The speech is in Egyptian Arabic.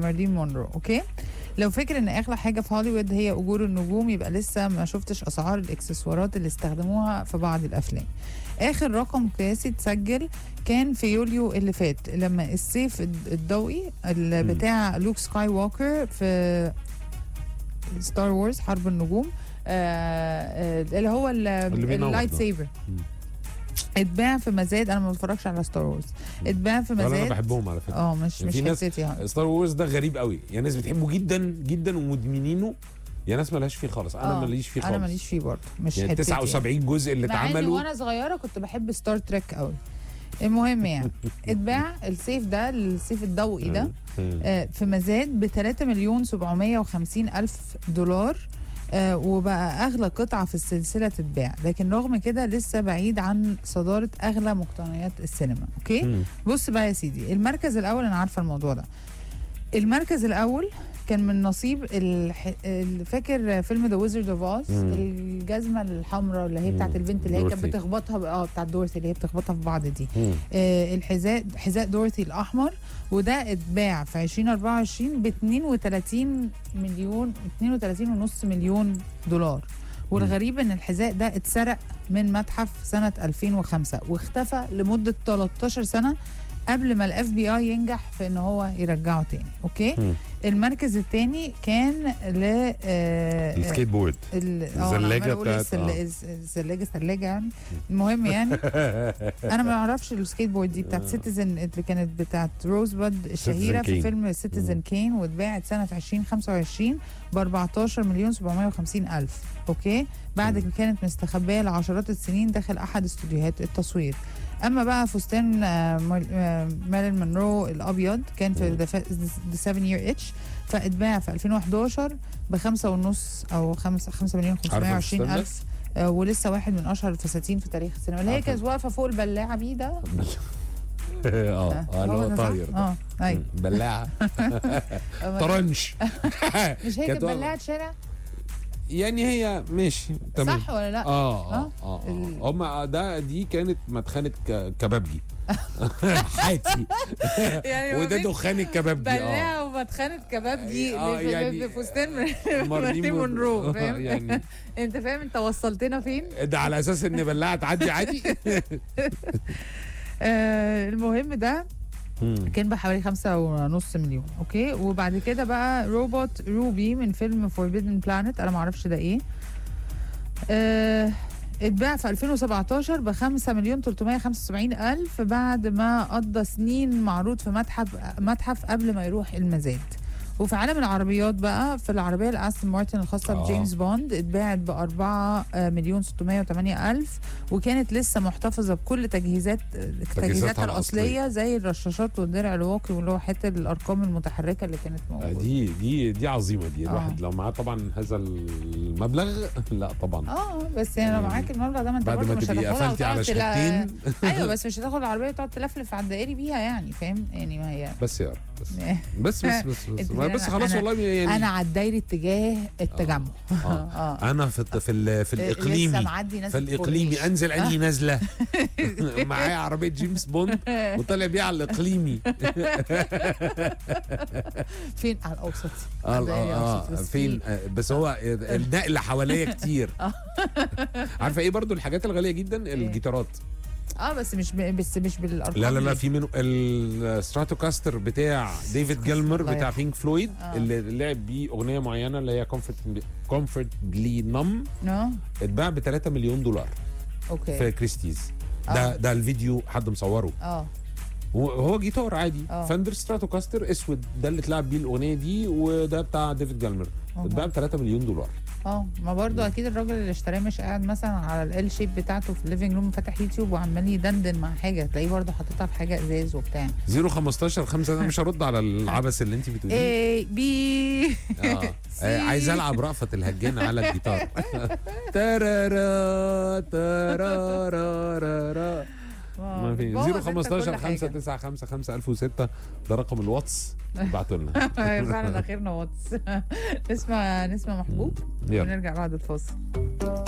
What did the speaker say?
مارلين مونرو اوكي لو فاكر ان اغلى حاجه في هوليوود هي اجور النجوم يبقى لسه ما شفتش اسعار الاكسسوارات اللي استخدموها في بعض الافلام اخر رقم قياسي اتسجل كان في يوليو اللي فات لما السيف الد- الضوئي اللي مم. بتاع لوك سكاي ووكر في ستار وورز حرب النجوم آه آه، اللي هو ال- اللي بينور اللايت ده. سيفر مم. اتباع في مزاد انا ما بتفرجش على ستار وورز اتباع في ولا انا مزاد بحبهم على فكره اه مش يعني مش في ناس- حتتي يعني. ستار وورز ده غريب قوي يا ناس بتحبه جدا جدا ومدمنينه يا ناس مالهاش فيه خالص انا آه، ماليش فيه خالص انا ماليش فيه برضه مش يعني حتتي 79 جزء اللي مع اني اتعملوا وانا صغيره كنت بحب ستار تريك قوي المهم يعني اتباع السيف ده السيف الضوئي ده مم. آه، في مزاد ب 3 مليون 750 الف دولار آه، وبقى اغلى قطعه في السلسله تتباع لكن رغم كده لسه بعيد عن صداره اغلى مقتنيات السينما اوكي مم. بص بقى يا سيدي المركز الاول انا عارفه الموضوع ده المركز الاول كان من نصيب الح... ال- فاكر فيلم ذا ويزرد اوف اوز مم. الجزمه الحمراء اللي هي مم. بتاعت البنت اللي هي كانت دورثي. بتخبطها ب- اه بتاعت دورثي اللي هي بتخبطها في بعض دي مم. آه الحذاء حذاء دورثي الاحمر وده اتباع في 2024 ب 32 مليون 32 ونص مليون دولار والغريب ان الحذاء ده اتسرق من متحف سنه 2005 واختفى لمده 13 سنه قبل ما الاف بي اي ينجح في ان هو يرجعه تاني اوكي مم. المركز الثاني كان ل آه، السكيت بورد ال- اه أنا الزلاجة عمالة أقول بتاعت- السل- آه. الز- الزلاجه ثلاجه يعني المهم يعني انا ما اعرفش السكيت بورد دي بتاعت آه. سيتيزن اللي كانت بتاعت روز باد الشهيره Citizen في Kane. فيلم سيتيزن كين واتباعت سنه 2025 ب 14 مليون 750 الف اوكي بعد مم. ما كانت مستخبيه لعشرات السنين داخل احد استوديوهات التصوير اما بقى فستان آه، مار- آه، ماريل مونرو الابيض كان في مم. ذا 7 يير اتش فاتباع في 2011 بخمسة ونص او 5 5 مليون عارفة 520 الفستان ده؟ الف آه، ولسه واحد من اشهر الفساتين في تاريخ السينما اللي هي عارفة. كانت واقفه فوق البلاعه بيه ده اه اه اللي هو هو ده صح؟ طاير ده. اه ايوه مم. بلاعه آه، طرنش مش هي كانت كانت واقفة. بلاعه شارع يعني هي ماشي تمام صح ولا لا؟ اه اه آه؟ اه ال- هم ده دي كانت مدخنه ك- كبابجي حاتي يعني وده دخان الكبابجي اه بلاعه ومدخنه كباب دي آه، في- يعني- في فستان مارلين مارلين مونرو آه، فاهم يعني انت فاهم انت وصلتنا فين؟ ده على اساس ان بلاعه تعدي عادي آه المهم ده مم. كان بحوالي خمسة ونص مليون اوكي وبعد كده بقى روبوت روبي من فيلم فوربيدن بلانت انا معرفش ده ايه آه اتباع في 2017 ب 5 مليون 375 الف بعد ما قضى سنين معروض في متحف متحف قبل ما يروح المزاد وفي عالم العربيات بقى في العربيه الاستون مارتن الخاصه آه. بجيمس بوند اتباعت ب 4 مليون 608 الف وكانت لسه محتفظه بكل تجهيزات تجهيزاتها الاصليه زي الرشاشات والدرع الواقي ولوحات الارقام المتحركه اللي كانت آه، موجوده دي دي دي عظيمه دي آه. الواحد لو معاه طبعا هذا المبلغ لا طبعا اه بس يعني لو مم. معاك المبلغ ده ما انت بعد برضه ما مش تبقي هتاخدها قفلتي على وتقعد تلا- شهادتين ايوه بس مش هتاخد العربيه وتقعد تلفلف على الدائري بيها يعني فاهم يعني ما هي بس يا رب بس بس بس بس, بس, انت بس, بس أنا- خلاص أنا- والله يعني انا على الدايري اتجاه التجمع آه. اه انا في الت- في ال- في لسه الاقليمي معدي ناس في الاقليمي الكورنيش. انزل انهي نازله معايا عربيه جيمس بوند وطالع بيها على الاقليمي فين على الاوسط اه على الدائري اه, الأوسط. آه بس فين في- آه بس هو النقل حواليا كتير عارفه ايه برضو الحاجات الغاليه جدا الجيتارات اه بس مش ب... بس مش بالارقام لا لا لا دي. في منه الستراتوكاستر بتاع ديفيد جيلمر الله بتاع يرحمه. بينك فلويد آه. اللي لعب بيه اغنيه معينه اللي هي كومفورت كومفورتبلي نم اه اتباع ب 3 مليون دولار اوكي في كريستيز آه. ده ده الفيديو حد مصوره اه هو- هو جيتار عادي آه. فندر ستراتوكاستر اسود ده اللي اتلعب بيه الاغنيه دي وده بتاع ديفيد جيلمر أوه. اتباع ب 3 مليون دولار اه ما برضو اكيد الراجل اللي اشتراه مش قاعد مثلا على ال شيب بتاعته في الليفنج روم فاتح يوتيوب وعمال يدندن مع حاجه تلاقيه برضو حاططها في حاجه ازاز وبتاع 015 5 انا مش هرد على العبث اللي انت بتقوليه اي بي اه آه، عايز العب رأفت الهجان على الجيتار ترارا ترارا ما في 015 5 9 5 5 1006 ده رقم الواتس ابعتوا لنا فعلا اخرنا واتس نسمع نسمع محبوب يلا ونرجع بعد الفاصل